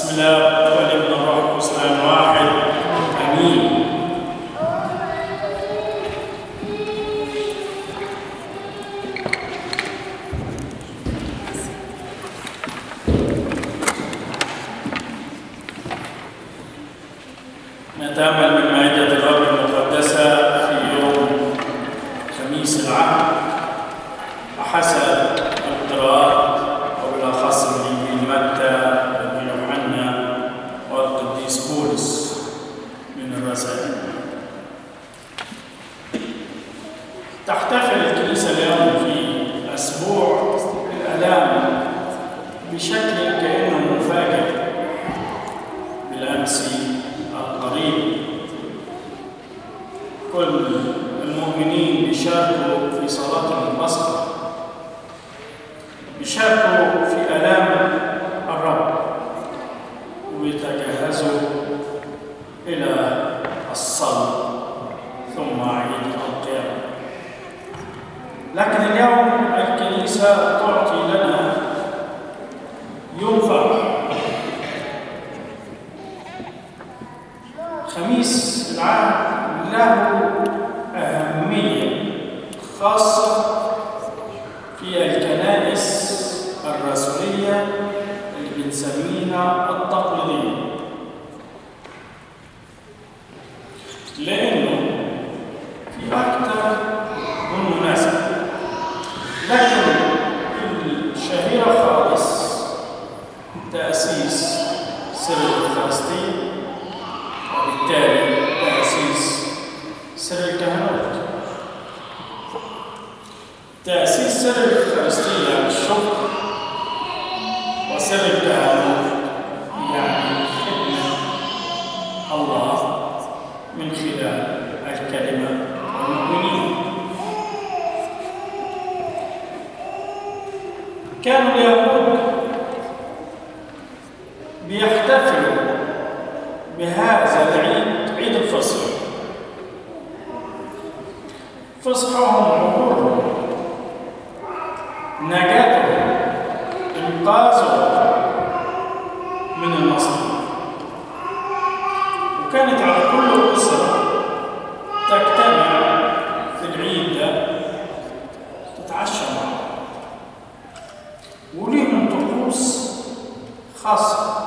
بسم الله والابن والروح القدس الان واحد امين نتامل من مائده الرب المقدسه في يوم خميس العهد وحسب القراءات وبالاخص من انجيل متى وابن يوحنا والقديس بولس من الرسائل تحتفل الكنيسه اليوم في اسبوع الالام بشكل كانه مفاجئ بالامس القريب كل المؤمنين بيشاركوا في صلاه البصره بيشاركوا في آلام الرب ويتجهزوا إلى الصلاة ثم عيد القيامة لكن اليوم الكنيسة تعطي لنا يوم فرح خميس العهد له أهمية خاصة في الكنائس الرسولية اللي بنسميها التقليدية لأنه في أكثر من مناسبة لكن الشهيرة خالص تأسيس سر الفلسطين وبالتالي تأسيس سر الكهنوت تأسيس سر الفلسطينية الشكر وسر الكهنوت يعني خدمة الله من خلال الكلمة والمؤمنين كانوا اليهود بيحتفلوا بهذا العيد عيد الفصح فصحهم عبورهم نجاتهم انقاذهم من النصر وكانت على كل أسرة تجتمع في العيد ده تتعشى معه وليهم طقوس خاصة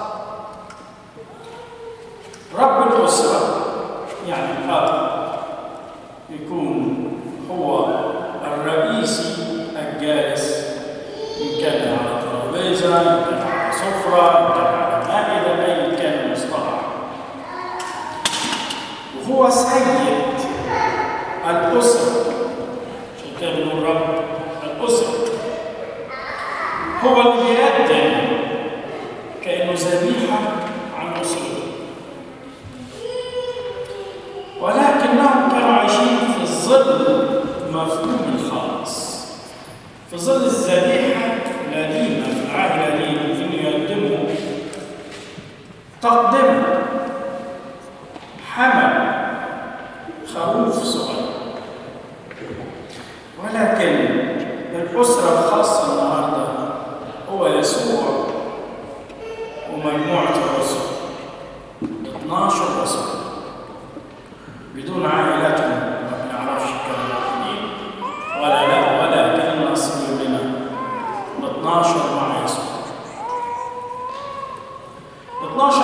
رب الأسرة يعني الأب يكون هو الرئيسي الجالس إن كان على ترابيزة إن كان على سفرة إن كان على مائدة أي كان المصطلح وهو سيد الأسرة عشان كده بنقول رب الأسرة هو اللي بيقدم كأنه ذبيحة عن أسرته ولكنهم كانوا عايشين في ظل مفهوم الخالص في ظل الذبيحة القديمة في العهد القديم إنه يقدموا تقدمة حمل خروف صغير ولكن الأسرة الخاصة النهاردة هو يسوع ومجموعة الرسل 12 رسل بدون عائلتهم ما بنعرفش كانوا مين ولا لا ولا كان نصيب لنا ال 12 مع يسوع 12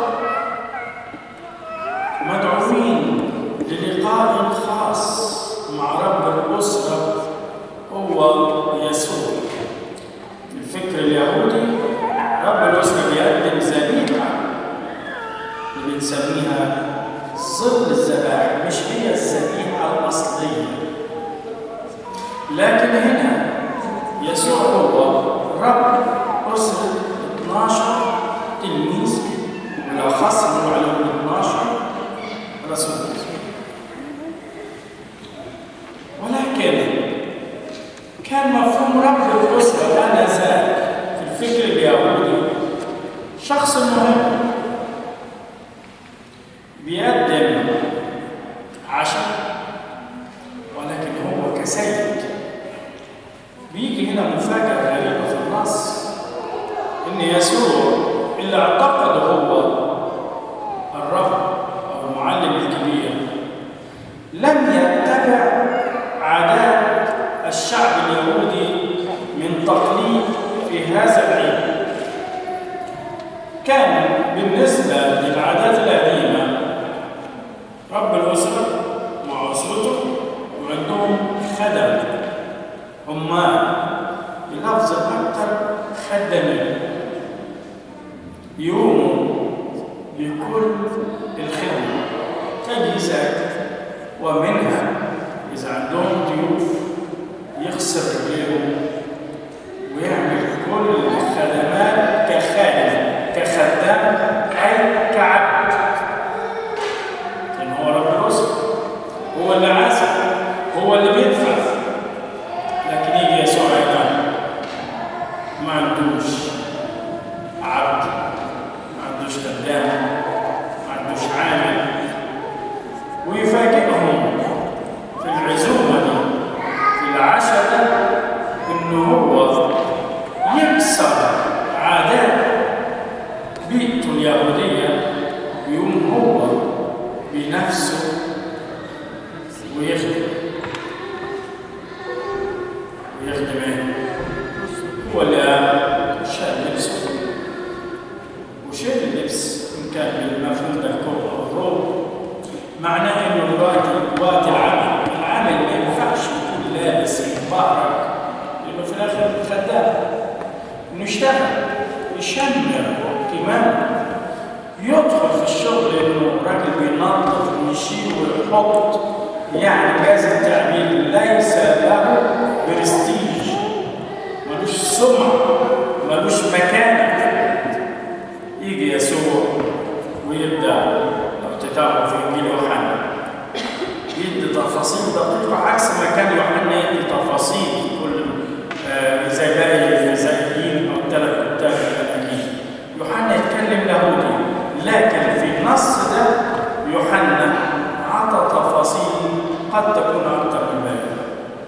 مدعوين للقاء خاص مع رب الأسرة هو يسوع في الفكر اليهودي رب الأسرة بيقدم ذبيحة اللي بنسميها ظل الذبائح مش هي الذبيحة الأصلية لكن هنا يسوع هو رب أسرة 12 تلميذ بالأخص هو عليهم 12 رسول ولكن كان مفهوم رب الأسرة آنذاك في الفكر اليهودي شخص مهم بيقدم عشاء ولكن هو كسيد بيجي هنا مفاجأة غريبة في النص إن يسوع اللي اعتقده كان بالنسبة للعادات القديمة رب الأسرة مع أسرته وعندهم خدم عمال بلفظ أكثر خدمين يقوموا بكل الخدمة تجهيزات ومنها إذا عندهم ضيوف يغسل رجليهم ويعمل كل الخدمات كخادم كخدام أي كعبد لأن هو رب الأسرة هو اللي عازم هو اللي بيدفع لكن يجي يسوع أيضا ما عندوش عبد ما عندوش خدام ما عندوش عامل ويفاجئهم في العزومة دي في العشاء ده إنه هو يكسر عادات بيئته اليهودية يقوم هو بنفسه ويخدم ويخدم ايه؟ هو اللي شال لبسه وشيل اللبس إن كان بالمفهوم ده الكوب أو الروب معناه إنه الوقت وقت العمل العمل ما ينفعش يكون لابس يتبارك لأنه في الآخر خدام إنه يشتغل يشمر كمان يدخل في الشغل إنه راجل بينظف ويشيل ويحط يعني جاز التعبير ليس له برستيج ملوش سمعة ملوش مكانة يجي يسوع ويبدأ لو تتابعوا في إنجيل يوحنا يدي تفاصيل دقيقة عكس ما كان يوحنا يدي تفاصيل في كل آه زي باقي الفيزيائيين أو الثلاث كتاب الأناجيل يوحنا يتكلم لاهوتي لكن في النص ده يوحنا عطى تفاصيل قد تكون أكثر من باقي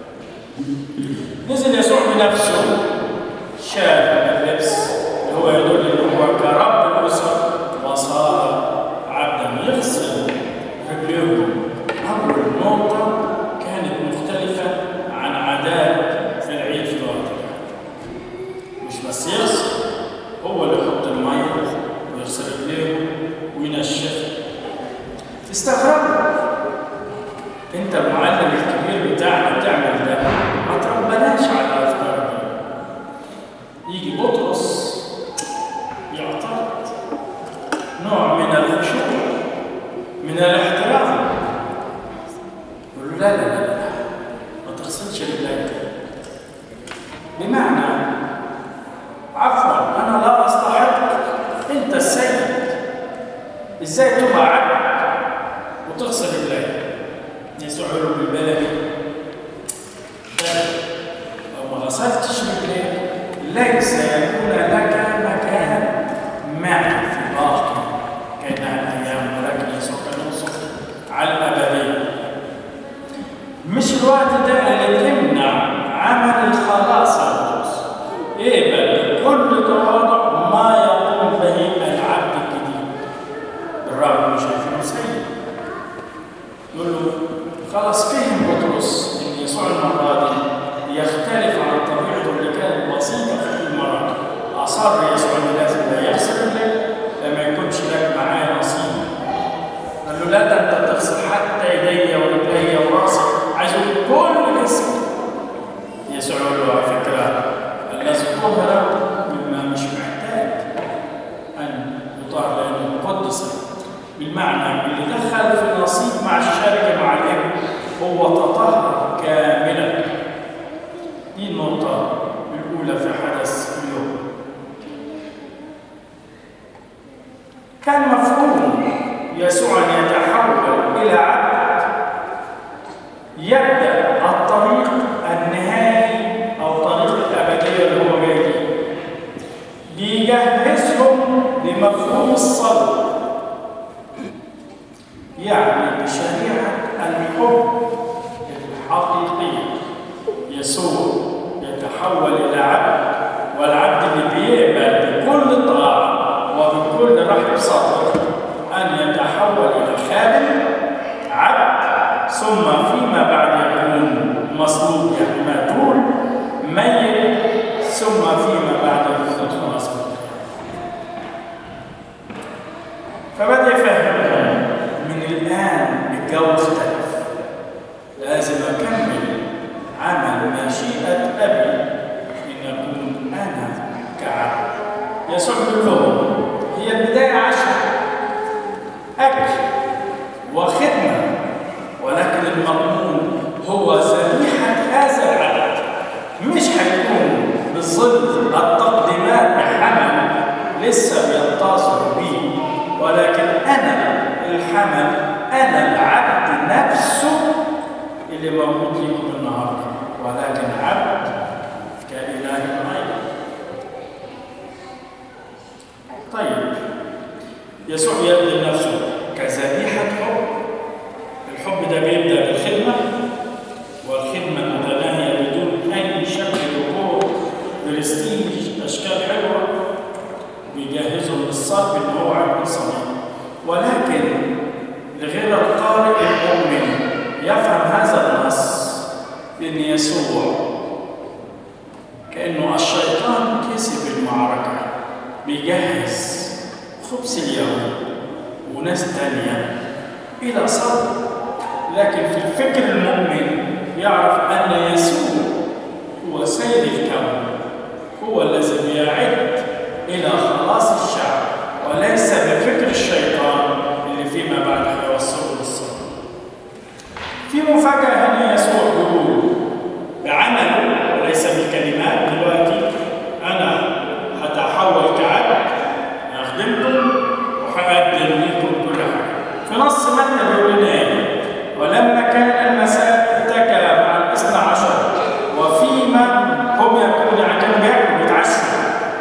نزل يسوع بنفسه شال اللبس اللي هو يدل ان هو كرب الاسره وصار عبدا يغسل رجليه اول نقطه كانت مختلفه عن عادات العيد في الوقت ده مش بس يغسل هو اللي يحط الميه ويغسل رجليه وينشف استغربوا انت المعلم الكبير بتاعنا بتعمل ده ما تربناش على الافكار دي يجي بطرس يعترض نوع من الخشوع من الاحترام يقول له لا لا لا لا ما تغسلش رجلك بمعنى عفوا انا لا استحق انت السيد ازاي تبقى عبد وتغسل رجلك يسوع يقول له بالبلدي لو ما غسلتش رجليك ليس يكون لك مكان معي في باقي كانها الايام ولكن يسوع كان يوصف على الابديه مش الوقت ده اللي تمنع عمل الخلاص يا بطرس ايه بل بكل تواضع ما يقوم به العبد الجديد بالرغم من شايفينه سيد يقول له خلاص فهم بطرس ان يسوع المره دي يختلف عن طبيعته اللي كانت بسيطه في المرات اصر يسوع ان لازم لا يغسل رجلك لما يكونش لك معاه نصيب قال له لا ده انت تغسل حتى ايديا ورجليا وراسي عايز كل جسمي يسوع يقول له على فكره الذي طهر مما مش محتاج ان يطهر لانه قدس بالمعنى اللي دخل في نصيب مع الشركه مع الابن هو تطهر كاملا دي النقطه الاولى في حدث اليوم كان مفهوم يسوع ان يتحول الى عبد يبدا الطريق النهائي او طريق الابديه اللي هو جاي بيجهزهم لمفهوم الصلاه يعني بشريعه الحب الحقيقيه يسوع يتحول الى عبد والعبد اللي بيقبل بكل طاعه وبكل رحب صادق ان يتحول الى خادم عبد ثم فيما بعد يكون مصلوب يعني مقتول ميت ثم فيما بعد يكون خلاص فبدأ يفهمهم من الآن الجو اختلف لازم أكمل عمل مشيئة أبي إن أكون أنا كعبد يسوع يقول لهم هي البداية عشاء أكل وخدمة ولكن المضمون هو ذبيحة هذا العبد مش هيكون بظل التقديمات بحمل لسه بينتظر بيه ولكن أنا الحمل أنا العبد نفسه اللي موجود لكم النهارده ولكن عبد كإله أيضا طيب يسوع يقدم نفسه كذبيحة حب الحب ده بيبدأ بالخدمة والخدمة متناهية بدون أي شكل دكور برستيج أشكال حلوة بيجهزهم للصلب إن هو عبد صغير ولكن لغير القارئ المؤمن يفهم هذا النص بأن يسوع كأنه الشيطان كسب المعركة بيجهز خبز اليوم وناس تانية إلى صبر لكن في الفكر المؤمن يعرف أن يسوع هو سيد الكون هو الذي بيعد إلى خلاص الشعب وليس بفكر الشيطان اللي فيما بعد هيوصله للصبر في مفاجأة هنا يسوع يقول بعمل وليس بالكلمات دلوقتي أنا هتحول كعبد أخدمكم وهقدم لكم كل حاجة في نص متى بيقول لنا إيه؟ ولما كان المساء اتكى مع الاثنى عشر وفيما هم يكونون يعني كانوا بياكلوا بيتعشوا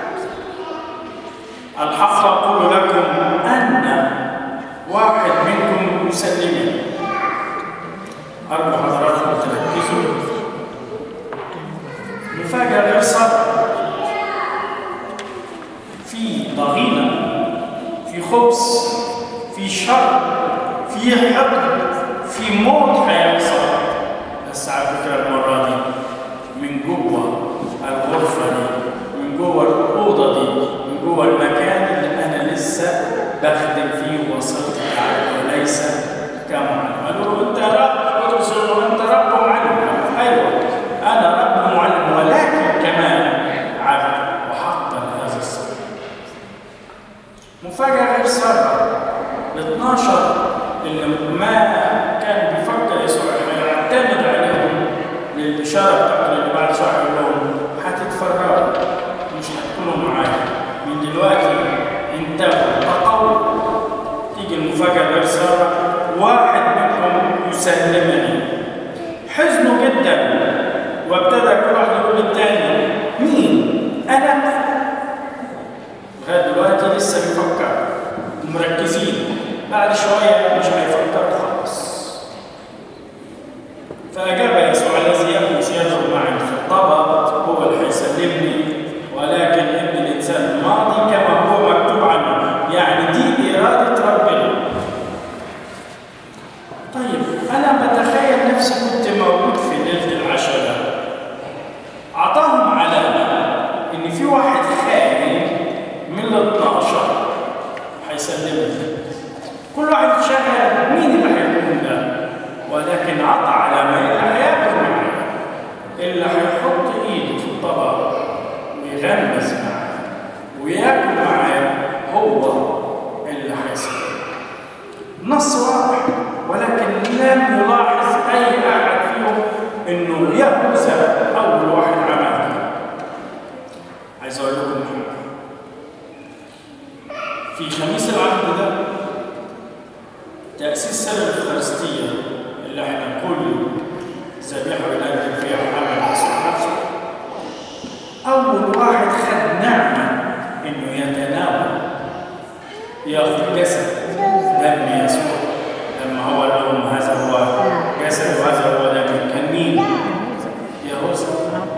الحق أقول لكم أن واحد منكم يسلمني أرجو حضراتكم تركزوا مفاجأة غير صعبة في ضغينة في خبز في شر في حقد في موت هيحصل بس على فكرة المرة دي من جوه الغرفة دي من جوه الأوضة دي من جوه المكان اللي أنا لسه بخدم فيه وصلت يعني وليس كمعلم قالوا له أنت رب ورسول أنت رب ومعلم أيوه أنا رب ومعلم ولكن كمان عبد وحقا هذا الصبر مفاجأة غير سابقة ال 12 اللي ما كان بيفكر يسوع انه يعتمد عليهم للبشاره بتاعته اللي بعد شهر يقول لهم هتتفرجوا مش هتكونوا معايا من دلوقتي انتبهوا تقووا تيجي المفاجاه غير سابقة واحد منهم يسلمني حزنوا جدا وابتدى كل واحد يقول للتاني مين؟ انا لغايه دلوقتي لسه بيفكر مركزين بعد شويه مش هيفكر خالص فاجاب يسوع الذي يجلس يدخل معي في الطبق هو اللي هيسلمني ولكن ابن الانسان ماضي كما هو مكتوب عنه يعني دي اراده ربنا طيب انا بتخيل نفسي كنت موجود في ليله العشاء ده اعطاهم علامه ان في واحد خائن من ال 12 هيسلمني كل واحد شغل مين اللي هيكون ده ولكن عطى علامه اللي هياكل معاه اللي هيحط ايده في الطبق ويغمس معاه وياكل معاه هو اللي هيسلم نص واضح ولكن لم يلاحظ اي احد فيهم انه يهوذا اول واحد عمل كده عايز اقول لكم حاجه في خميس العهد ده تأسيس سر الأفخارستية اللي احنا كل ذبيحة بنقدم فيها محمد يسوع نفسه أول واحد خد نعمة إنه يتناول ياخذ جسد دم يسوع لما هو قال لهم هذا هو جسد وهذا هو دم كان مين؟ يهوذا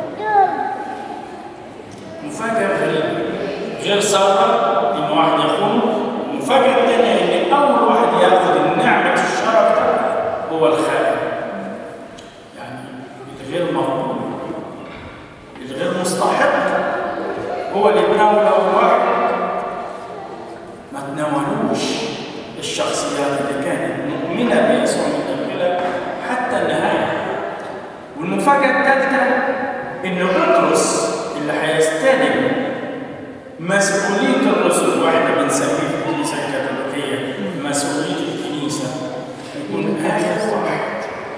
مفاجأة غريبة غير سابقة إن واحد يخونه المفاجأة الثانية إن أول واحد ياخذ نعمة الشرف هو الخائن يعني الغير مقبول الغير مستحق هو اللي تناول أول واحد ما تناولوش الشخصيات اللي كانت مؤمنة بيسوع من البلد حتى النهاية والمفاجأة الثالثة إن بطرس اللي هيستلم مسؤولية الرسل واحنا بنسميه في الكنيسة الكاثوليكية مسؤولية الكنيسة يكون آخر واحد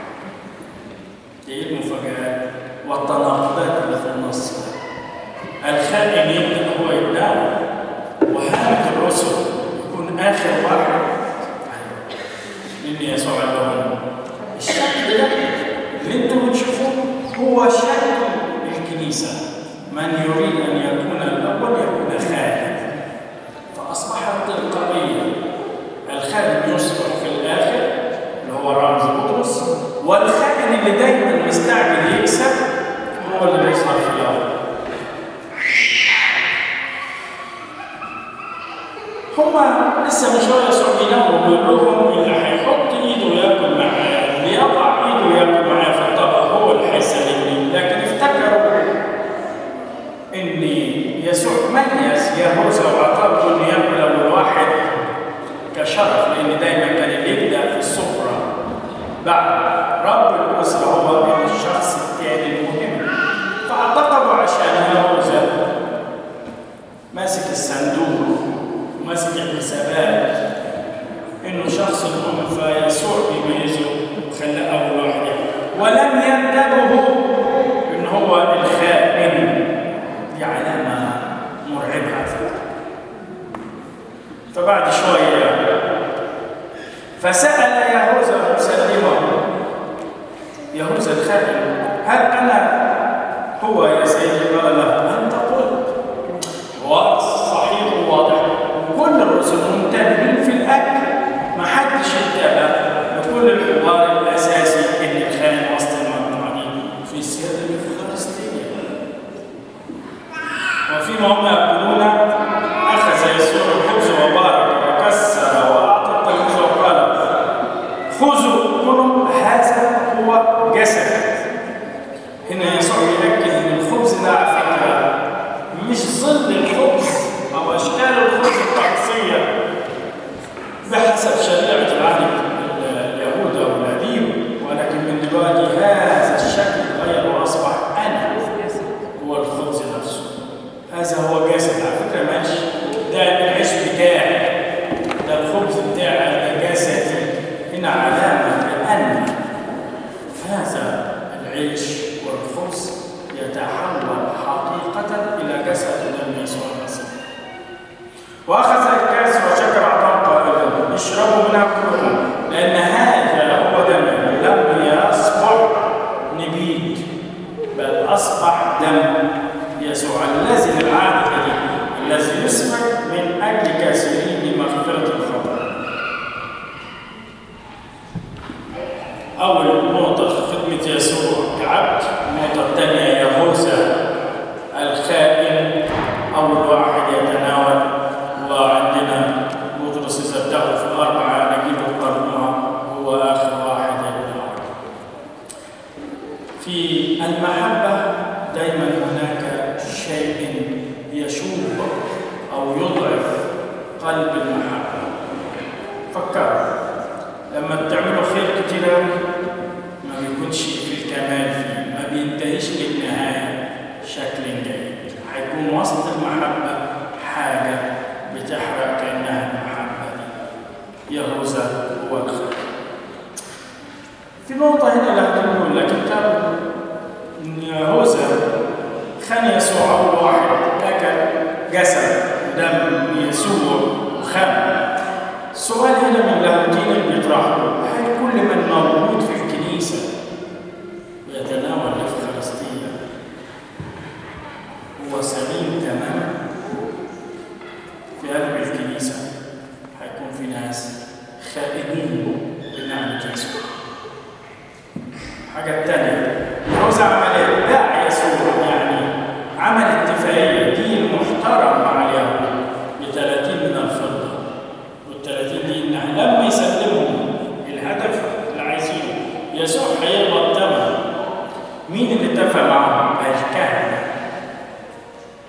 ايه المفاجآت والتناقضات اللي في النص الخائن يمكن هو يتناول وهامة الرسل يكون آخر واحد لأن يسوع قال لهم الشكل ده اللي انتم بتشوفوه هو شكل الكنيسة من يريد أن يكون الأول يكون خادم فأصبحت تلقائية الخادم يصبح في الآخر اللي هو رمز بطرس والخائن اللي دايما مستعجل يكسب هو اللي بيظهر في الأول هما لسه من شويه صعبينهم وبيقول لهم اللي هيحط ايده ياكل معاه اللي يضع ايده ياكل معاه في الطبق هو اللي هيسلمني لكن افتكروا ان يسوع ميز يهوذا واعطاه انه ياكل اول واحد كشرف لان دايما كان اللي يبدا في السفره بعد رب الاسره هو الشخص الثاني المهم فاعتقدوا عشان يهوذا ماسك الصندوق وماسك الحسابات انه شخص مهم فيسوع بيميزه وخلاه اول واحد ولم ينتبهوا ان هو الخائن دي علامه مرعبه على فكره فبعد شويه فسال يهوذا مسلمه يهوذا الخائن هل انا هو يا سيدي قال له انت قلت هو صحيح وواضح كل الرسل منتبهين في الاكل ما حدش انتبه لكل الحوار الاساسي ان الخائن وسط المجموعه دي في السياده الفلسطينيه وفيما هم يقولون اخذ يسوع الخبز وبارك وكسر واعطى التلميذ وقال خذوا كلوا هذا هو جسد هنا يسوع يؤكد ان الخبز ده على فكره مش ظل الخبز او اشكال الخبز الطقسيه بحسب شريعه العهد اليهود او القديم ولكن من دلوقتي هذا الشكل اتغير واصبح انا هو الخبز نفسه هذا هو جسد على فكره ماشي ده العيش بتاعي ده الخبز بتاعي ده جسدي هنا علامه لان هذا العيش والخبز يتحول حقيقة إلى جسد دم يسوع المسيح. وأخذ الكأس وشكر عطاء قائلا اشربوا منها كلكم لأن هذا هو دمي لم يصبح نبيت بل أصبح دم يسوع الذي للعهد القديم الذي يسفك من أجل كثيرين لمغفرة الخطأ. أول نقطة في خدمة يسوع كعبد، النقطة الثانية يهوذا الخائن أول واحد يتناول وعندنا بطرس إذا ابتغوا في الأربعة نجيب القرنوع هو آخر واحد يتناول. في المحبة دائما هناك شيء يشوب أو يضعف قلب المحبة. فكروا لما بتعملوا خير كتير قوي ما بيكونش في الكمال فيه ما بينتهيش للنهايه شكل جيد هيكون وسط المحبه حاجه بتحرق كانها المحبه دي يهوذا هو الخير في نقطة هنا اللي هتقول لك انت ان يهوذا خان يسوع أول واحد أكل جسد دم يسوع وخان السؤال هنا من اللاهوتين اللي بيطرحه هل كل من موجود في الكنيسة يتناول الإفخارستية هو سليم تماما في قلب الكنيسة هيكون في ناس خائنين بنعمة يسوع الحاجة الثانية يهوذا عمل ايه؟ باع يسوع يعني عمل اتفاقية دين محترم مع اليهود ب 30 من الفضة وال 30 دي إن لما يسلمهم الهدف اللي عايزينه يسوع هيقبض ثمن مين اللي اتفق معاهم؟ الكهنة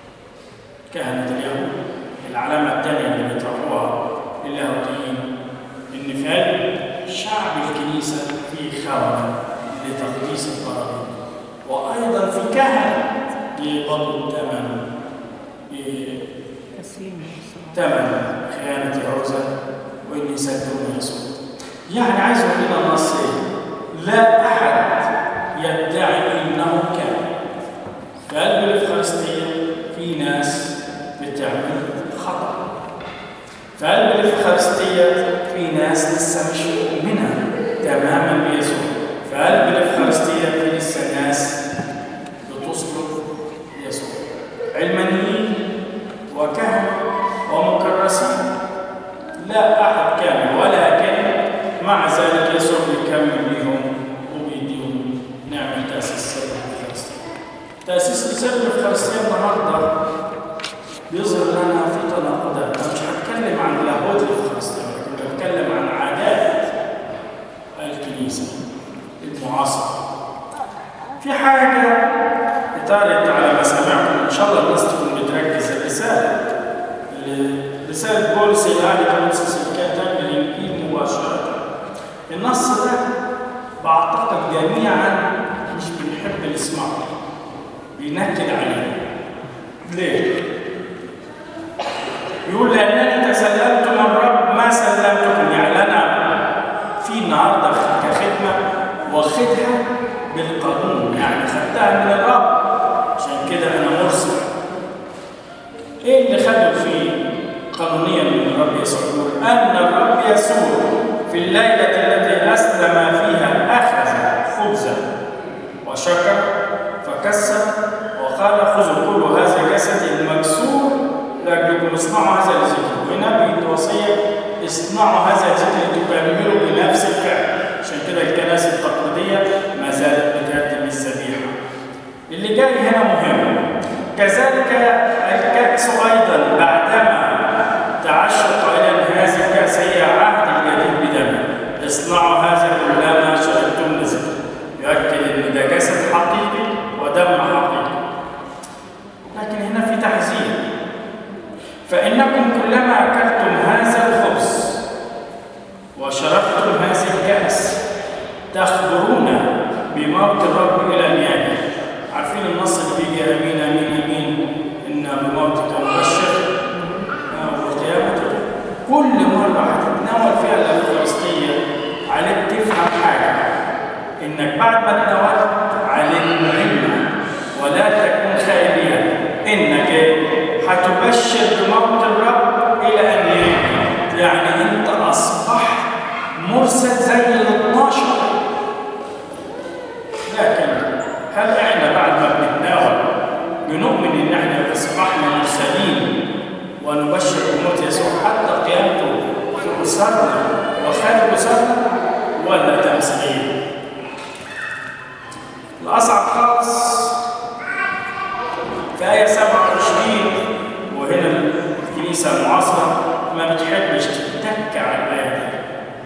كهنة اليهود العلامة الثانية اللي بيطرحوها للاهوتيين رئيس البراميل وأيضا في كهنة يقبضوا الثمن تسليم يسوع ثمن خيانة يهوذا وإن يسلمون يسوع يعني عايز أقول لنا النص إيه؟ لا أحد يدعي إنه كان في قلب الإفخارستية في ناس بتعمل خطأ في قلب الإفخارستية في ناس لسه مش مؤمنة تماما بيسوع في قلب الإفخارستية في لسه ناس بتصلب يسوع علمانيين وكهنة ومكرسين لا أحد كامل ولكن مع ذلك يسوع بيكمل بيهم وبيديهم نعمة تأسيس سر الفلسطين تأسيس سر الفلسطين النهارده بيظهر لنا في تناقضات أنا مش هتكلم عن لاهوت الفلسطين لكن بتكلم عن عادات الكنيسة المعاصرة في حاجة اتارت على مسامعكم إن شاء الله الناس تكون بتركز الرسالة رسالة بولس إلى أهل كورنثوس الكاتب بالإنجيل مباشرة النص ده بعتقد جميعا مش بنحب نسمعه بينكد عليه ليه؟ يقول لأنني تسلمت من الرب ما سلمتكم يعني أنا في النهارده كخدمة واخدها بالقانون يعني خدتها من الرب عشان كده أنا مرسل ايه اللي خده فيه قانونيا من الرب يسوع يقول ان الرب يسوع في الليله التي اسلم فيها اخذ خبزا وشكر فكسر وقال خذوا كل هذا جسدي المكسور لاجلكم اصنعوا هذا لذكري وهنا بيد وصيه اصنعوا هذا لذكري تكملوا بنفس الفعل عشان كده الكنائس التقليديه ما زالت بتقدم الذبيحه اللي جاي هنا مهم كذلك الكأس أيضا بعدما تعشق إلى هذه الكأس هي عهد الجديد بدمه اصنعوا هذا كلما شربتم لذكر يؤكد ان ده جسد حقيقي ودم حقيقي لكن هنا في تحذير فإنكم كلما أكلتم هذا الخبز وشربتم هذه الكأس تخبرون بموت الرب إلى أن يأتي عارفين النص اللي بيجي امين امين امين ان بموتك مبشر والقيامه كل مره هتتناول فيها الافخارستيه عليك تفهم حاجه انك بعد ما تناولت عليك مهمه ولا تكون خائبيا انك هتبشر بموت الرب الى ان ياتي يعني انت اصبحت مرسل زي ال 12 لكن هل احنا بعد ما بنتناول بنؤمن ان احنا اصبحنا مرسلين ونبشر بموت يسوع حتى قيامته في اسرنا وخارج اسرنا ولا تمثيليه؟ الاصعب خالص في ايه 27 وهنا الكنيسه المعاصره ما بتحبش تتك على الايه دي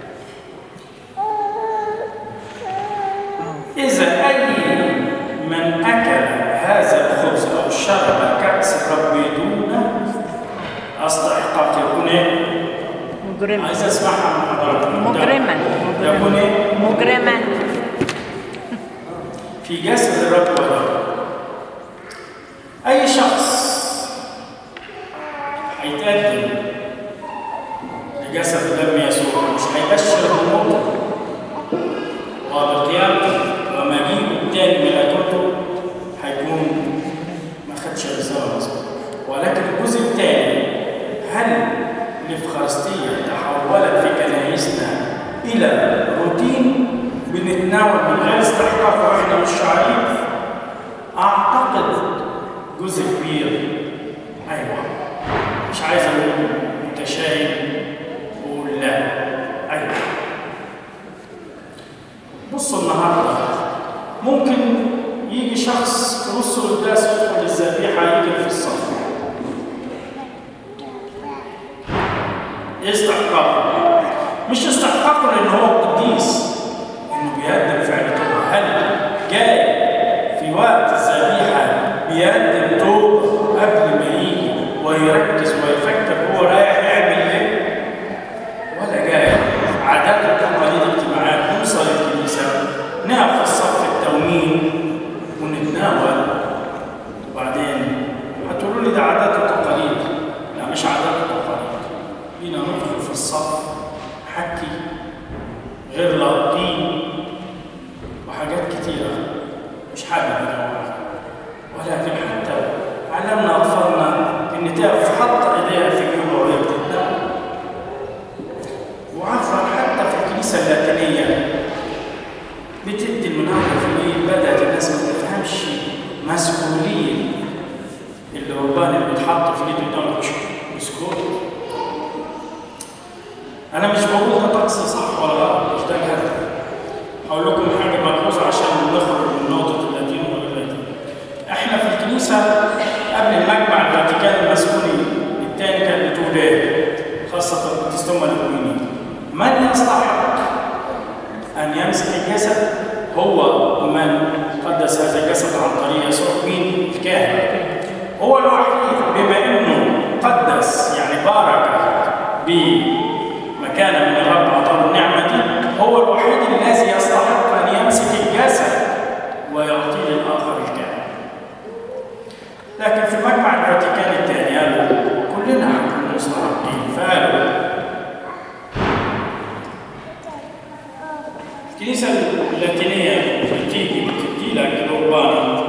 إذا أي من أكل هذا الخبز أو شرب كأس الرب دون أستحقاق يكون إيه؟ مجرما عايز أسمعها من حضراتكم مجرما يكون إيه؟ مجرما في جسد الرب ودم أي شخص هيتقدم لجسد ودم يسوع مش هيبشر بموته وبقيامته ومجيئه التاني ملكوته هيكون ما خدش رسالة مظبوطة ولكن الجزء الثاني هل الإفخارستية تحولت في كنايسنا إلى روتين بنتناول من غير استحقاق واحنا مش عارفين؟ أعتقد جزء كبير أيوه مش عايز أقول متشائم وأقول لا أيوه بصوا النهارده ممكن يجي شخص في نص القداس يدخل الذبيحه يجري في الصف استحقاقه مش استحقاقه لان هو قديس انه بيقدم فعل توبه هل جاي في وقت الذبيحه بيقدم توبه قبل ما يجي ويركز ويفكر هو رايح يعمل ايه ولا جاي عادات وتقاليد اجتماعات نوصل الكنيسه نقف في الصف التومية الصف حكي غير لاقين وحاجات كتيرة مش حابب أجاوبها ولكن حتى علمنا أطفالنا إن تعرف حط إيديها في جيوبها وهي بتتنام وعارفة حتى في الكنيسة اللاتينية بتدي المناولة في الميت بدأت الناس ما تفهمش مسؤولية اللي ربان اللي بيتحط في ايده قدامك بسكوت انا مش بقول ده طقس صح ولا غلط مش ده الهدف هقول لكم حاجه ملحوظه عشان نخرج من نقطه اللاتين ولا اللاتين احنا في الكنيسه قبل المجمع الفاتيكان المسؤولي الثاني كان بتقول ايه خاصه البروتستانت المؤمنين من يستحق ان يمسك الجسد هو من قدس هذا الجسد عن طريق يسوع مين الكاهن هو الوحيد بما انه قدس يعني بارك بمكان من الرب اعطاه النعمه دي هو الوحيد الذي يستحق ان يمسك الجسد ويعطيه للاخر الكامل. لكن في مجمع الفاتيكان الثاني قالوا كلنا حكم مستحقين فقالوا الكنيسه اللاتينيه بتيجي بتدي لك القربانه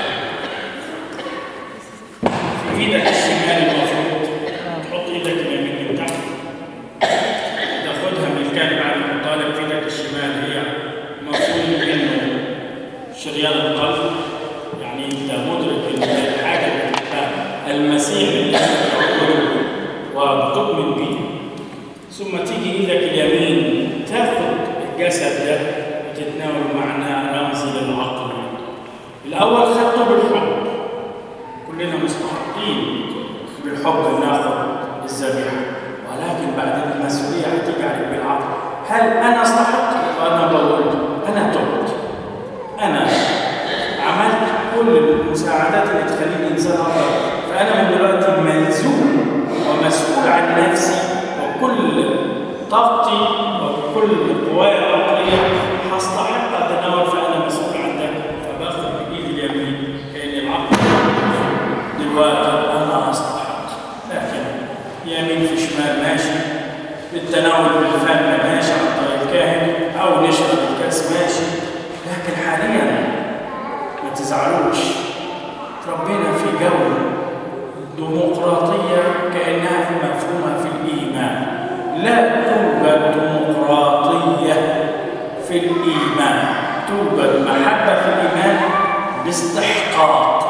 في ايدك الشمال المفروض تحط ايدك اليمين من تحت تاخدها من الكلب بعد ما طالب في ايدك الشمال هي مفهوم انه شريان القلب يعني انت مدرك ان الحاجه اللي بتحبها المسيح اللي انت بتعبده وبتؤمن به ثم تيجي ايدك اليمين تاخد الجسد ده وتتناول معناه رمزي للعقل الاول خدته بالحب كلنا مستحقين بالحب ناخذ الذبيحه ولكن بعدين المسؤوليه هتيجي عليك بالعقل هل انا استحق وانا بقول انا تبت انا عملت كل المساعدات اللي تخليني انسان افضل فانا من دلوقتي ملزوم ومسؤول عن نفسي وكل طاقتي وكل قواي العقليه هستحق اتناول فانا مسؤول عن ده فباخذ بايدي اليمين كان العقل دلوقتي انا استحق لكن يمين في شمال ماشي بالتناول بالفم ماشي عن طريق الكاهن او نشرب الكاس ماشي لكن حاليا ما تزعلوش تربينا في جو ديمقراطيه كانها في مفهومها في الايمان لا توجد ديمقراطيه في الايمان توجد محبه في الايمان باستحقاق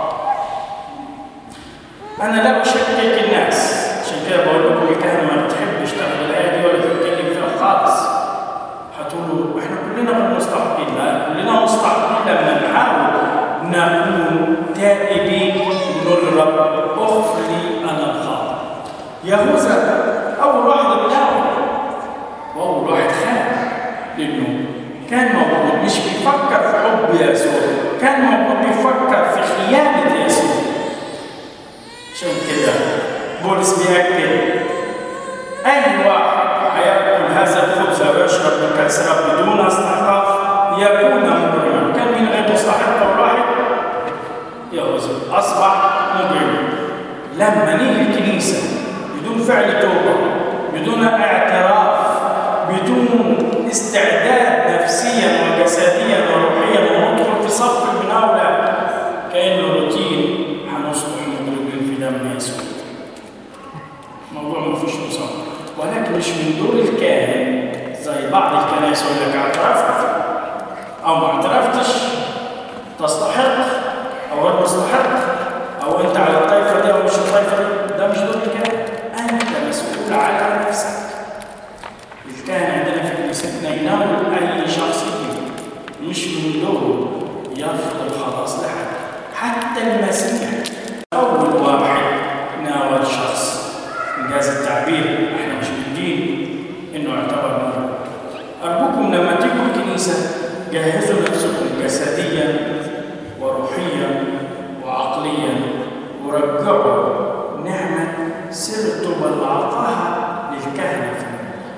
انا لا اشكك الناس عشان كده بقول لكم الكهنه ما بتحبش تاخد الايه دي ولا تتكلم فيها خالص هتقولوا احنا كلنا غير مستحقين لا كلنا مستحقين لما نحاول نكون تائبين من الرب اغفر لي انا الخاطئ يهوذا اول واحد بناول واول واحد خاف لانه كان موجود مش بيفكر في حب يسوع كان موجود بيفكر في خيانه يسوع عشان كده بولس بيأكد أي واحد هيأكل هذا الخبز ويشرب من كأس رب بدون استحقاق يكون مجرما كان من غير مستحق أول واحد يهوذا أصبح مجرما لما نيجي الكنيسة بدون فعل توبة بدون اعتراف بدون استعداد نفسيا وجسديا وروحيا وندخل في صف المناولة كأنه روتين هنصبح مضروبين في دم يسوع الموضوع ما فيش مصاب ولكن مش من دور الكاهن زي بعض الكنائس يقول لك اعترفت او ما اعترفتش تستحق او غير مستحق او انت على الطائفه دي او مش الطائفه دي ده مش دور الكاهن انت مسؤول على نفسك الكاهن عندنا في كنيستنا يناول اي شخص يجي مش من دوره يرفض الخلاص لحد حتى المسيح اول واحد ناول شخص انجاز التعبير احنا مش بالدين انه يعتبر مرة ارجوكم لما تيجوا الكنيسه جهزوا نفسكم جسديا وروحيا وعقليا ورجعوا نعمه سر اللي اعطاها للكهنه في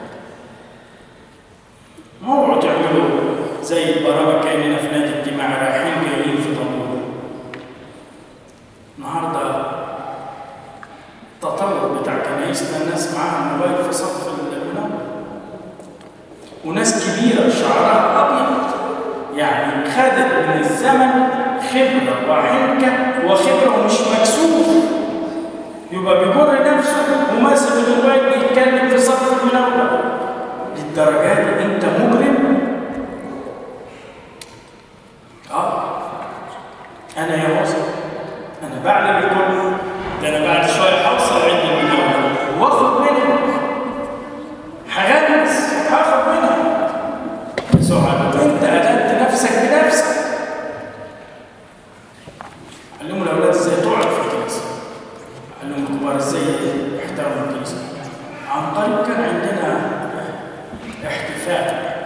ما اوعوا تعملوا زي البرامج كاننا في نادي اجتماعي رايحين جايين في طابور النهارده التطور بتاع كنايسنا الناس معاها موبايل في صف وناس كبيرة شعرها أبيض يعني خدت من الزمن خبرة وحنكة وخبرة ومش مكسوف يبقى بيجر نفسه وماسك الموبايل بيتكلم في صف المنور للدرجة دي أنت مجرم؟ آه أنا يا وصل أنا بعلم الكل ده أنا بعد شوية هوصل عند المنور وآخد منها هغلس هاخد منها سؤال أنت أدبت نفسك بنفسك علموا الأولاد إزاي تقعد في الكنيسة علموا الكبار إزاي يحترموا الكنيسة عن طريق كان عندنا احتفال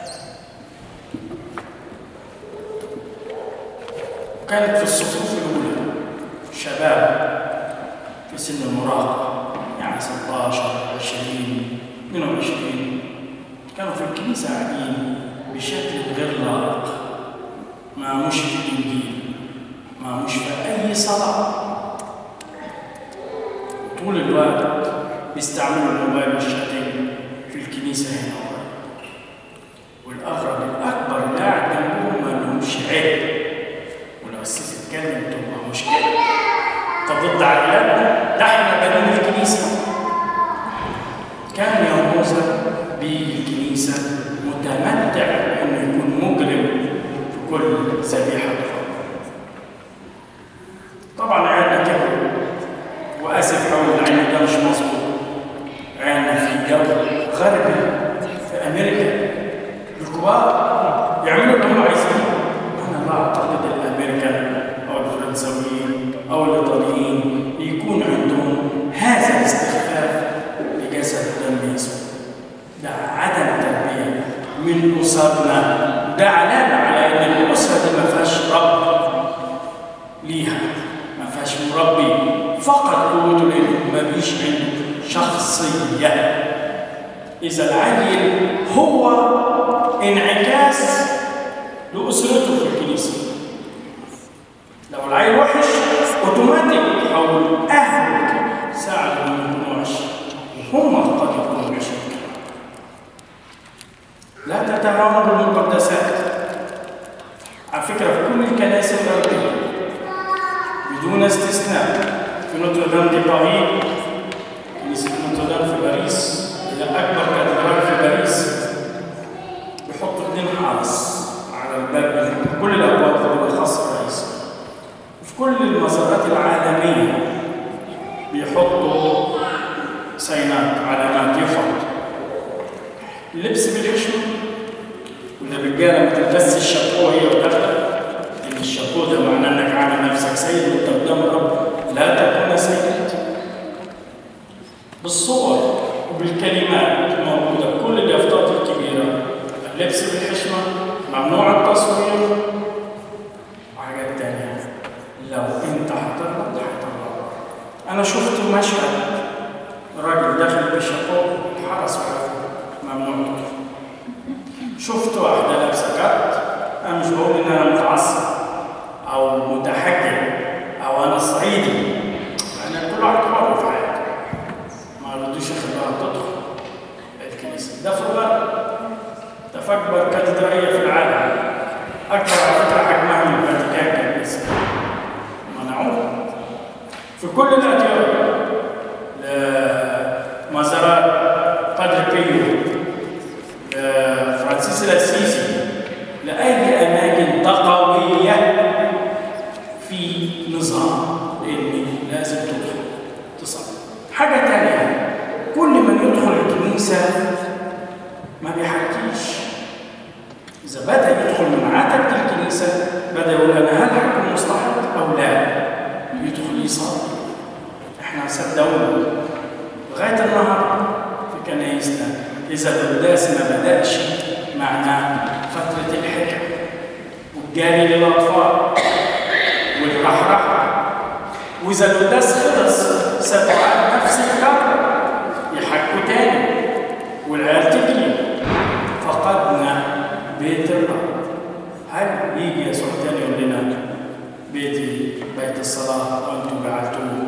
كانت في الصفوف الأولى شباب في سن المراهقة يعني 16 20 22 كانوا في الكنيسة قاعدين بشكل غير لائق ما مش في الإنجيل ما مش في أي صلاة طول الوقت بيستعملوا الموبايل والشاتين في الكنيسة هنا والأغرب الأكبر اللي قاعد جنبهم ما لهمش عيب ولو السيس اتكلم تبقى مشكلة طب ضد عائلاتنا ده احنا بنين الكنيسة كان يهوذا بيجي الكنيسة متمتع انه يكون مجرم في كل ذبيحة حب طبعا عيالنا كبروا واسف قوي العين ده مش مظبوط عيالنا في جو غربي في امريكا الكبار يعملوا اللي هم عايزينه انا لا اعتقد الامريكان او الفرنساويين او الايطاليين يكون عندهم هذا الاستخفاف بجسد دم يسوع ده عدم تربيه من اسرنا ده علامه على ان الاسره دي ما فيهاش رب ليها ما فيهاش مربي فقط قوته لانه ما بيش عنده شخصيه اذا العيل هو انعكاس لاسرته في الكنيسه لو العيل وحش اوتوماتيك او اهله ساعدوا ما يكونوش هم قد يكونوا وحشين لا تتهاونوا بالمقدسات على فكره في كل الكنائس الغربيه بدون استثناء في نوتردام دي باريس كنيسه نوتردام في باريس هي اكبر كاتدرال في باريس بيحطوا اثنين حارس على الباب كل الابواب بتبقى خاصه بالرئيس في كل المزارات العالميه بيحطوا سينات علامات يفط اللبس بالحشمه والرجاله ما تلبسش الشابو وهي وداخله ان الشابو ده معناه انك عامل نفسك سيد وانت قدام الرب لا تكون سيد بالصور وبالكلمات موجوده كل اليافطات الكبيره اللبس بالحشمه ممنوع التصوير وحاجات تانية لو انت هتغلط هتغلط انا شفت مشهد راجل داخل بالشابو حرس وقف ممنوع تدخل شفت واحدة لابسة كات أنا مش بقول إن أنا متعصب أو متحجر أو أنا صعيدي أنا كل واحد حر في حياته ما رضوش يخلوها تدخل الكنيسة ده في الغرب ده في أكبر كاتدرائية في العالم أكبر على فكرة حجمها من الفاتيكان كنيسة منعوها في كل الأديان لمزارات قدر بيو فرانسيس الأسيسي لأي أماكن تقوية في نظام لأن لازم تدخل تصلي حاجة تانية كل من يدخل الكنيسة ما بيحكيش إذا بدأ يدخل من عتبة الكنيسة بدأ يقول أنا هل هكون مستحق أو لا يدخل يصلي إحنا صدقونا لغاية النهاردة في كنايسنا إذا القداس ما بدأش معناه فترة الحكم والجاري للأطفال والرحرحة وإذا القداس خلص ستعاد نفس الكرة يحكوا تاني والعيال تجري فقدنا بيت الرب هل يجي يسوع تاني يقول لنا بيتي بيت الصلاة وأنتم جعلتوه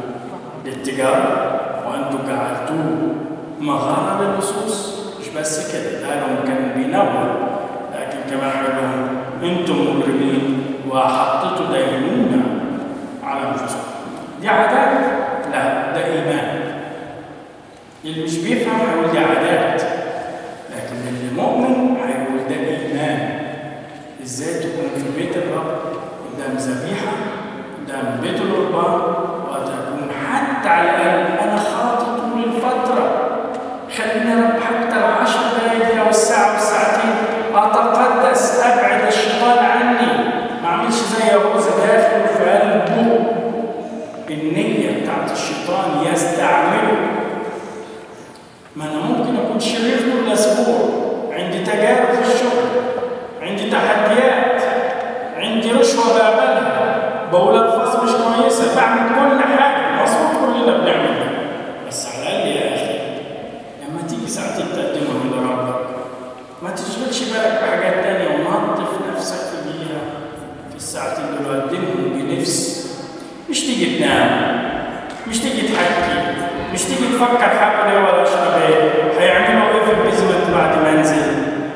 للتجارة وأنتم جعلتوه مغارة للصوص مش بس كده ده لو كان هم لكن كمان قال لهم انتم مجرمين وحطيتوا دينونه على انفسكم دي عادات لا ده ايمان اللي مش بيفهم هيقول دي عادات لكن اللي مؤمن هيقول ده ايمان ازاي تكون في بيت الرب قدام ذبيحه قدام بيت القربان وتكون حتى على الاقل انا خاطئ طول الفتره خليني يا رب حتى العشر دقايق دي او الساعه والساعتين اتقدس ابعد الشيطان عني ما اعملش زي يهوذا داخل في قلبه النيه بتاعت الشيطان يستعمله ما انا ممكن اكون شرير طول الاسبوع عندي تجارب في الشغل عندي تحديات عندي رشوه بقبلها بقول الفاظ مش كويسه بعمل كل حاجه مظبوط كلنا بنعمل ده بس على الاقل يا اخي لما تيجي ساعه تقدمها لربك ما تشغلش بالك بحاجات تانية ونظف نفسك بيها في الساعتين دول قدمهم بنفس مش تيجي تنام مش تيجي تحكي مش تيجي تفكر حاكل ايه ولا اشرب ايه هيعملوا ايه في البيزمنت بعد ما انزل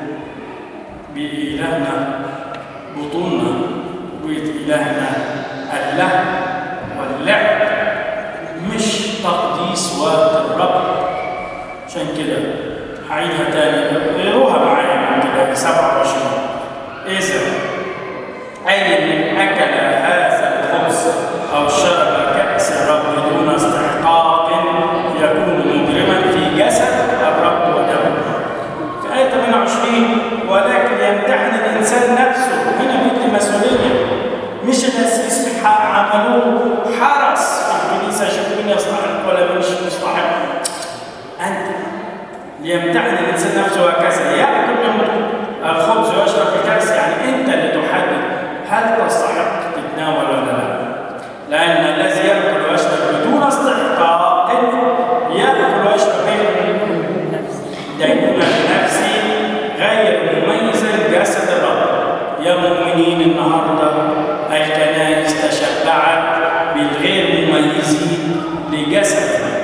بإلهنا بطوننا وإلهنا اللهو واللعب مش تقديس وقت الرب عشان كده هعيدها تاني غيروها معايا من كده 27 إذا أي من أكل هذا الخبز أو شرب كأس الرب دون استحقاق يكون مجرما في جسد الرب ودمه. في آية 28 ولكن يمتحن الإنسان نفسه هنا بيدي مسؤولية مش الأسيس عملوه حرس في الكنيسة شوف مين يستحق ولا مش مستحق أنت ليمتحن الإنسان نفسه هكذا يأكل من الخبز ويشرب الكأس يعني أنت اللي تحدد هل تستحق تتناول ولا لا لأن الذي يأكل ويشرب بدون استحقاق يأكل ويشرب دينونة نفسي غير مميز لجسد الرب يا مؤمنين النهارده الكنائس تشبعت بالغير مميزين لجسد الرب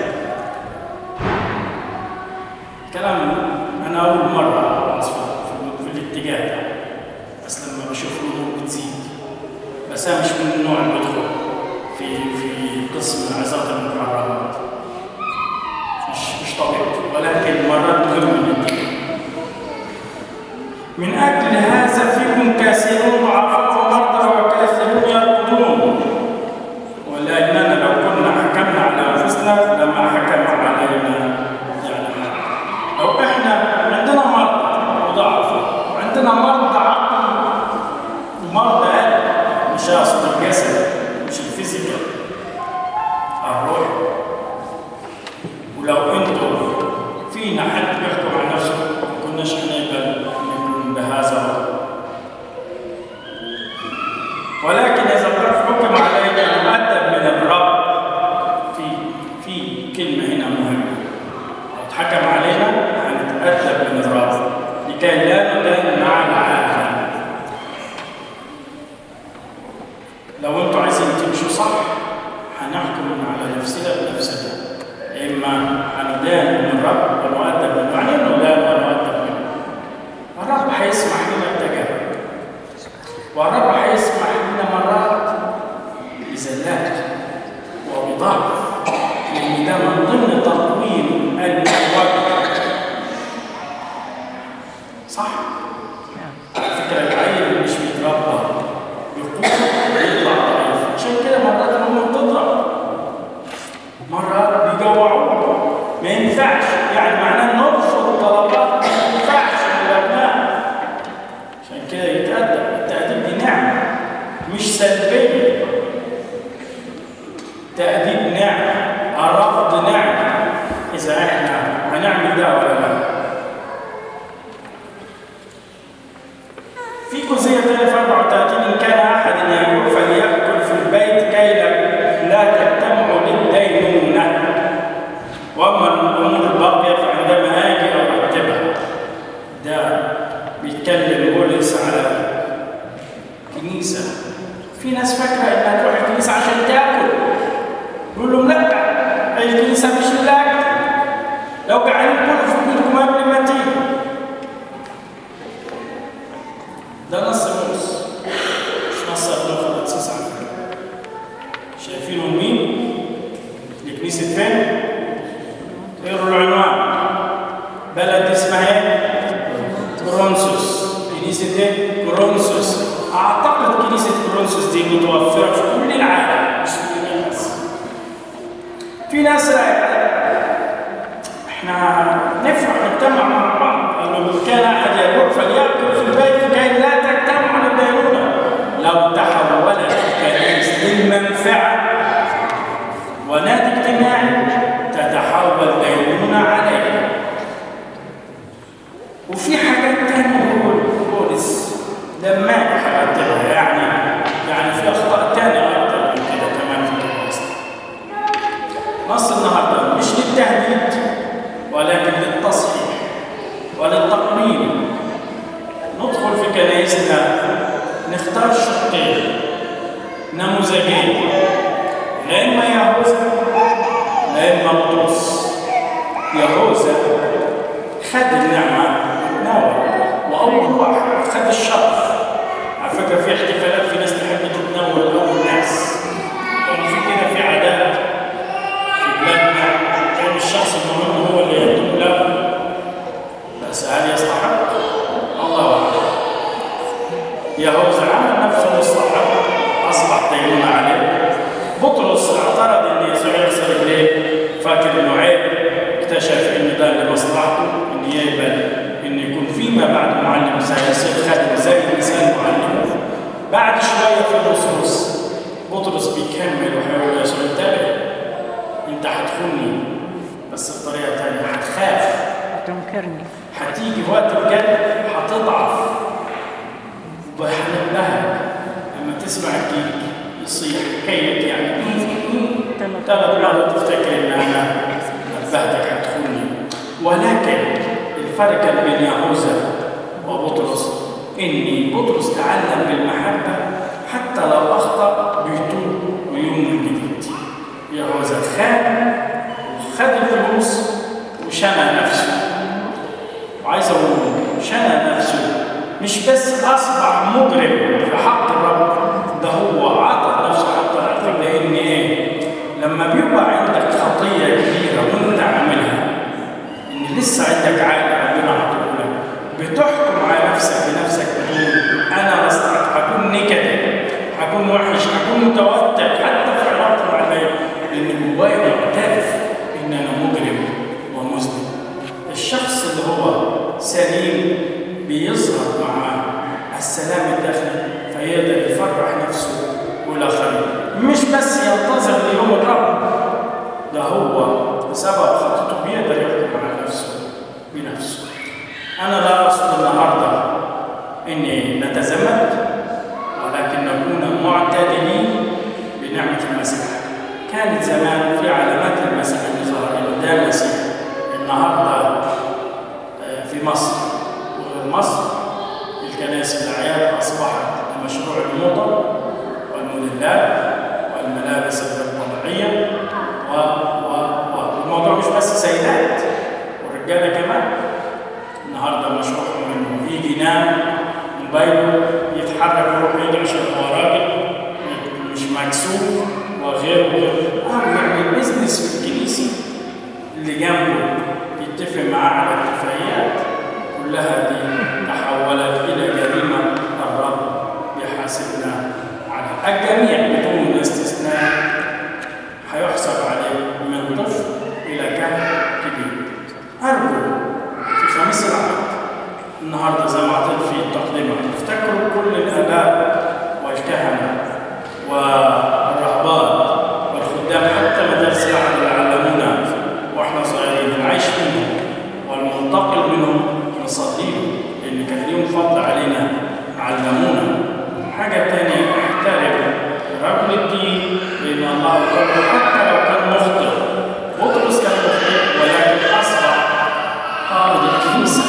كلام انا اول مره اسمع في, في الاتجاه ده بس لما بشوف الامور بتزيد بس انا مش من النوع اللي بدخل في في قسم العظات المكررات مش مش طبيعتي ولكن مرات مهم جدا من اجل هذا فيكم كثيرون ضعفاء ومرضى وكثيرون يرقدون ولاننا لو كنا حكمنا على انفسنا لما حكم علينا يعني لو احنا عندنا مرض وضعف وعندنا مرض عقل ومرض قلب مش اقصد الجسد مش الفيزيكال الروح ولو انتم فينا حد بيحكم على نفسه ما كناش هنقبل نكون بهذا الوضع ولكن اذا قد حكم علينا نؤدب من الرب في في كلمه هنا مهمه لو اتحكم علينا هنتأدب من الرب لكي لا ندان مع العالم لو انتوا عايزين تمشوا صح هنحكم على نفسنا بنفسنا اما هندان من الرب ونؤدب منه يعني انه لا ونؤدب منه الرب هيسمح لنا التجارب والرب هيسمح لنا مرات بزلات وبضعف لان ده من ضمن تطويل الوقت صح؟ على فكره العيل اللي مش بيتربى بيقوم بيطلع ضعيف عشان كده مرات الام بتضرب مرات بيجوعوه ما ينفعش يعني معناه نرفض طلبات ما ينفعش للابناء عشان كده يتأدب التأديب دي نعمة مش سلبية تأديب نعمة الرفض نعمة إذا إحنا هنعمل ده ولا لا في جزئية تانية في 34 إن كان أحد يأكل فليأكل في البيت كي لا تجتمعوا للدينونة وأما الأمور الباقية فعندما آجي أرتبها ده بيتكلم بولس على كنيسة في ناس فاكرة إنها تروح الكنيسة عشان تاكل يقول لهم لا الكنيسة مش للأكل لو جعانين كلوا في بيوتكم قبل ما تيجوا اسمها ايه؟ كورنثوس كنيسة ايه؟ كورنثوس أعتقد كنيسة كورنثوس دي متوفرة في كل العالم مش في اليونان بس في ناس رايقة احنا نفرح نجتمع مع بعض انه كان احد يقول فليأكل في البيت كي لا تجتمع للدينونة لو تحولت الكنائس للمنفعة ونادي اجتماعي تتحول دينونة عليه وفي حاجات تانية بيقول بولس لما حاجات تانية يعني يعني في اخطاء تانية اكتر من كده كمان في الكنيسة مصر النهارده مش للتهديد ولكن للتصحيح وللتقويم ندخل في كنائسنا نختار شقين نموذجين لا اما يهوذا لا اما بطرس يهوذا خد النعمه ناول واول واحد خد الشرف على فكره في احتفالات في ناس تحب تتناول اول ناس كان في كده في عادات في بلادنا كان الشخص المهم هو اللي يقدم له بس هل يستحق؟ الله اعلم يهوذا عمل نفسه مستحق اصبح دينون عليه بطرس اعترض ان يسوع يغسل رجليه فاكر انه عيب اكتشف ان ده لمصلحته ان يقبل ان يكون فيما بعد معلم سيصير خادم زي الانسان معلم بعد شويه في النصوص بطرس بيكمل وهيقول يسوع انتبه انت هتخوني بس بطريقه ثانيه هتخاف تنكرني هتيجي وقت الجد هتضعف وهنبهك لما تسمع الجيل يصيح كيت يعني ثلاث مرات تفتكر ان انا نبهتك هتخوني ولكن الفرق كان بين يهوذا وبطرس ان بطرس تعلم بالمحبه حتى لو اخطا بيتوب ويوم من جديد يهوذا خان وخد الفلوس وشنى نفسه وعايز اقول شنى نفسه مش بس اصبح مجرم في حق الرب ده هو عطى نفسه حتى العقاب لان ايه؟ لما بيبقى عندك خطيه كبيره وانت عاملها ان لسه عندك عقل ربنا عطولك بتحكم على نفسك بنفسك بتقول انا بستحق هكون نكدي هكون وحش هكون متوتر حتى في علاقتي مع البيت لان جوايا معترف ان انا مجرم ومذنب الشخص اللي هو سليم بيظهر مع السلام الداخلي فيقدر يفرح نفسه والاخرين مش بس ينتظر ليوم الرب ده هو بسبب خطته بيقدر يحكم على نفسه بنفسه انا لا اقصد النهارده اني نتزمت ولكن نكون معتدلين بنعمه المسيح كانت زمان في علامات المسيح اللي ظهر ده المسيح النهارده في مصر وغير مصر الكنائس الاعياد اصبحت مشروع الموضه والموديلات والملابس الغير طبيعيه و و و الموضوع مش بس سيدات والرجاله كمان النهارده مشروع منه يجي ينام موبايله يتحرك يروح يجي عشان هو راجل مش مكسوف وغيره وغيره اه يعني البيزنس في الكنيسه اللي جنبه يتفق معاه على اتفاقيات كلها دي تحولت الى جريمه الرب يحاسبنا عليها الجميع بدون استثناء هيحسب عليه من طفل الى كهن كبير ارجو في خميس العهد النهارده زي ما اعطيت في التقدمه تفتكروا كل الاباء والكهنه والرهبان والخدام حتى مدارس العهد اللي علمونا واحنا صغيرين العيش منهم والمنتقل منهم نصليهم لان كان ليهم فضل علينا علمونا حاجه ثانيه احترم رجل الدين لان الله قال حتى لو كان مخطئ بطرس كان مخطئ ولكن اصبح قائد الكنيسه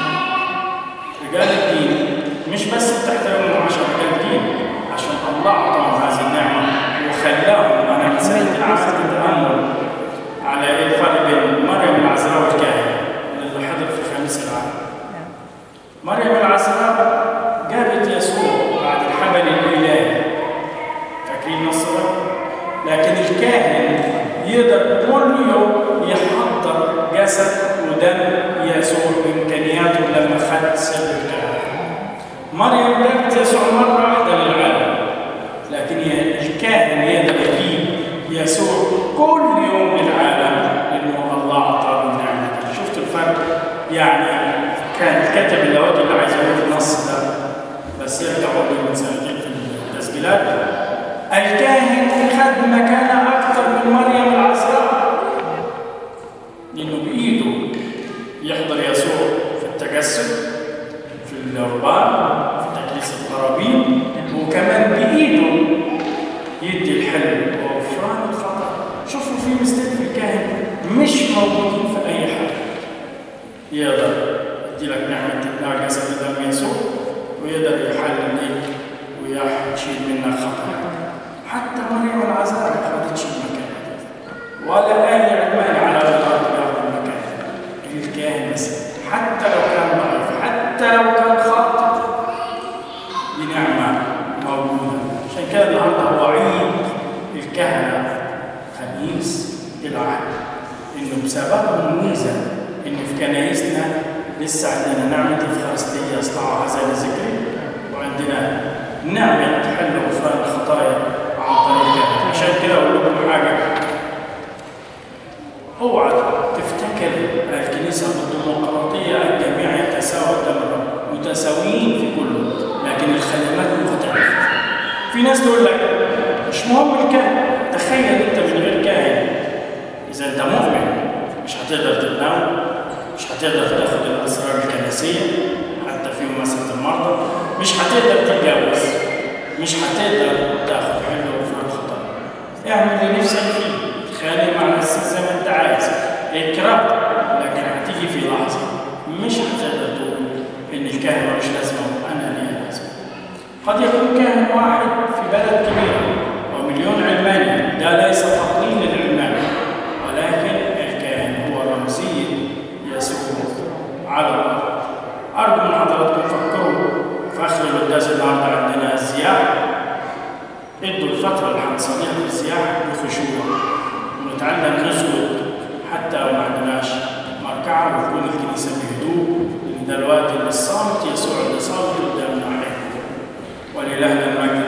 رجال الدين مش بس بتحترمهم عشان رجال الدين عشان الله اعطاهم هذه النعمه وخلاهم انا سالت العهد التامل على ايه الفرق بين مريم العذراء والكاهن اللي حضر في خميس العهد مريم العذراء جابت يسوع بعد الحمل الالهي فاكرين نصرة لكن الكاهن يقدر كل يوم يحضر جسد ودم يسوع بامكانياته لما خد سر الكهنه مريم جابت يسوع مره واحده للعالم لكن ي- الكاهن يقدر يجيب يسوع كل يوم للعالم لانه الله اعطاه النعمه دي. شفتوا الفرق؟ يعني كان كتب اللاهوت اللي عايز يقول النص ده بس يرجعوا لي من سنتين في التسجيلات الكاهن خد مكانه اكثر من مريم العذراء لانه بايده يحضر يسوع في التجسد في القربان في تكريس القرابين وكمان بايده يدي الحل وغفران الخطا شوفوا في مستيك في الكاهن مش موجودين في اي حاجه يقدر يدي لك نعمه تبنى جسد دم يسوع ويقدر يحلل ليك ويشيل منك خطايا حتى مريم العذراء ما خدتش المكان ده. ولا اي علمان على الارض ياخذ المكان الكاهن بس حتى لو كان ضعيف حتى لو كان خاطئ دي نعمه موجوده عشان كده النهارده هو عيد الكهنه خميس العهد انه بسبب الميزه ان في كنايسنا لسه عندنا نعمه الفلسطينيه اصنعوا هذا لذكري وعندنا نعمه حل غفران الخطايا عن طريق الكهنه عشان كده اقول لكم حاجه اوعى تفتكر الكنيسه الديمقراطيه الجميع يتساوى تماما متساويين في كله لكن الخدمات مختلفه في ناس تقول لك مش مهم الكاهن تخيل انت من غير كاهن اذا انت مؤمن مش هتقدر تتناول مش هتقدر تاخد الاسرار الكنسيه حتى في مسألة المرضى مش هتقدر تتجوز مش هتقدر تاخد حل وفران خطأ اعمل اللي نفسك فيه خلي مع نفسك زي ما انت عايز اكره لكن هتيجي في لحظه مش هتقدر تقول ان الكاهن ملوش لازمه وانا ليا لازمه قد يكون كاهن واحد في بلد كبيره ومليون علماني ده ليس تقليل للعلمان ولكن الكاهن هو رمزيه يسوع على الارض ارجو من حضراتكم فكروا في اخر القداس النهارده عندنا الزياح ادوا الفتره اللي هنصليها في الزياح بخشوع ونتعلم نسجد حتى لو ما عندناش مركعه وتكون الكنيسه بهدوء لان ده الوقت اللي الصامت يسوع اللي صامت قدامنا عليه ولله المجد